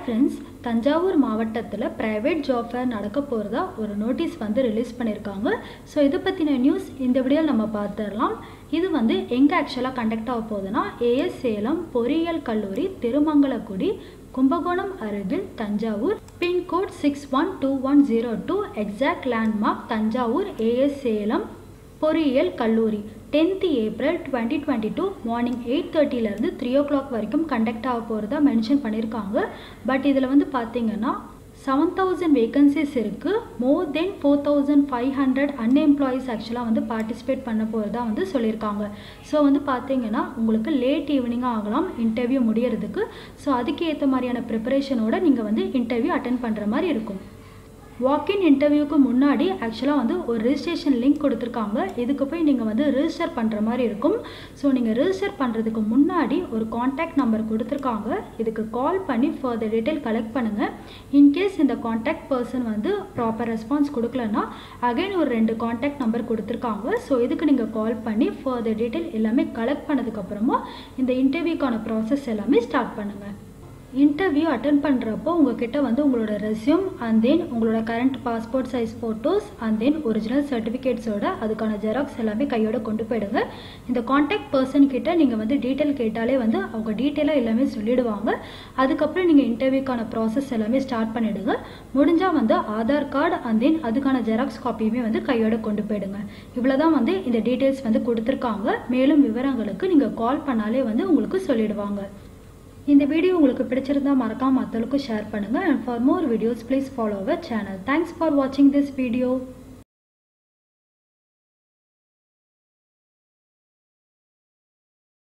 friends Thanjavur மாவட்டத்தில் private job fair நடக்க போகிறதா ஒரு நோட்டீஸ் வந்து ரிலீஸ் பண்ணியிருக்காங்க ஸோ இதை பற்றின நியூஸ் இந்த வீடியோவில் நம்ம பார்த்துடலாம் இது வந்து எங்கே ஆக்சுவலாக கண்டக்ட் ஆக போகுதுன்னா ஏஎஸ் சேலம் பொறியியல் கல்லூரி திருமங்கலக்குடி கும்பகோணம் அருகில் Thanjavur pincode six one two one zero two exact landmark Thanjavur AS Salem பொறியியல் கல்லூரி tenth April twenty twenty two morning eight தேர்ட்டிலேருந்து த்ரீ ஓ கிளாக் வரைக்கும் கண்டக்ட் ஆக போகிறதா மென்ஷன் பண்ணியிருக்காங்க பட் இதில் வந்து பார்த்தீங்கன்னா செவன் தௌசண்ட் வேகன்சிஸ் இருக்குது more then four thousand five hundred unemployees ஆக்சுவலாக வந்து பார்ட்டிசிபேட் பண்ண போகிறதா வந்து சொல்லியிருக்காங்க ஸோ வந்து பார்த்தீங்கன்னா உங்களுக்கு லேட் ஈவினிங்காக ஆகலாம் இன்டர்வியூ முடியறதுக்கு ஸோ அதுக்கு ஏற்ற மாதிரியான ப்ரிப்பரேஷனோட நீங்கள் வந்து இன்டர்வியூ அட்டன் பண்ணுற மாதிரி இருக்கும் வாக்கின் இன்டர்வியூக்கு முன்னாடி ஆக்சுவலாக வந்து ஒரு ரிஜிஸ்ட்ரேஷன் லிங்க் கொடுத்துருக்காங்க இதுக்கு போய் நீங்கள் வந்து ரிஜிஸ்டர் பண்ணுற மாதிரி இருக்கும் ஸோ நீங்கள் ரிஜிஸ்டர் பண்ணுறதுக்கு முன்னாடி ஒரு காண்டாக்ட் நம்பர் கொடுத்துருக்காங்க இதுக்கு கால் பண்ணி ஃபர்தர் டீட்டெயில் கலெக்ட் பண்ணுங்கள் இன்கேஸ் இந்த காண்டாக்ட் பர்சன் வந்து ப்ராப்பர் ரெஸ்பான்ஸ் கொடுக்கலன்னா அகைன் ஒரு ரெண்டு காண்டாக்ட் நம்பர் கொடுத்துருக்காங்க ஸோ இதுக்கு நீங்கள் கால் பண்ணி ஃபர்தர் டீட்டெயில் எல்லாமே கலெக்ட் பண்ணதுக்கப்புறமா இந்த இன்டர்வியூக்கான ப்ராசஸ் எல்லாமே ஸ்டார்ட் பண்ணுங்கள் இன்டர்வியூ அட்டன் பண்ணுறப்போ உங்ககிட்ட வந்து உங்களோட ரெஸ்யூம் அண்ட் தென் உங்களோட current passport size photos and then original சர்டிஃபிகேட்ஸோட அதுக்கான ஜெராக்ஸ் எல்லாமே கையோட கொண்டு போயிடுங்க இந்த காண்டாக்ட் பர்சன் கிட்ட நீங்கள் வந்து டீட்டெயில் கேட்டாலே வந்து அவங்க டீட்டெயிலாக எல்லாமே சொல்லிடுவாங்க அதுக்கப்புறம் நீங்கள் இன்டர்வியூக்கான ப்ராசஸ் எல்லாமே ஸ்டார்ட் பண்ணிவிடுங்க முடிஞ்சால் வந்து ஆதார் கார்டு அண்ட் தென் அதுக்கான ஜெராக்ஸ் காப்பியுமே வந்து கையோட கொண்டு போயிடுங்க இவ்வளோ தான் வந்து இந்த டீட்டெயில்ஸ் வந்து கொடுத்துருக்காங்க மேலும் விவரங்களுக்கு நீங்கள் கால் பண்ணாலே வந்து உங்களுக்கு சொல்லிடுவாங்க இந்த வீடியோ உங்களுக்கு பிடிச்சிருந்தா மறக்காம மற்றவங்களுக்கும் ஷேர் பண்ணுங்கள் and for more videos please follow our channel thanks for வாட்சிங் திஸ் வீடியோ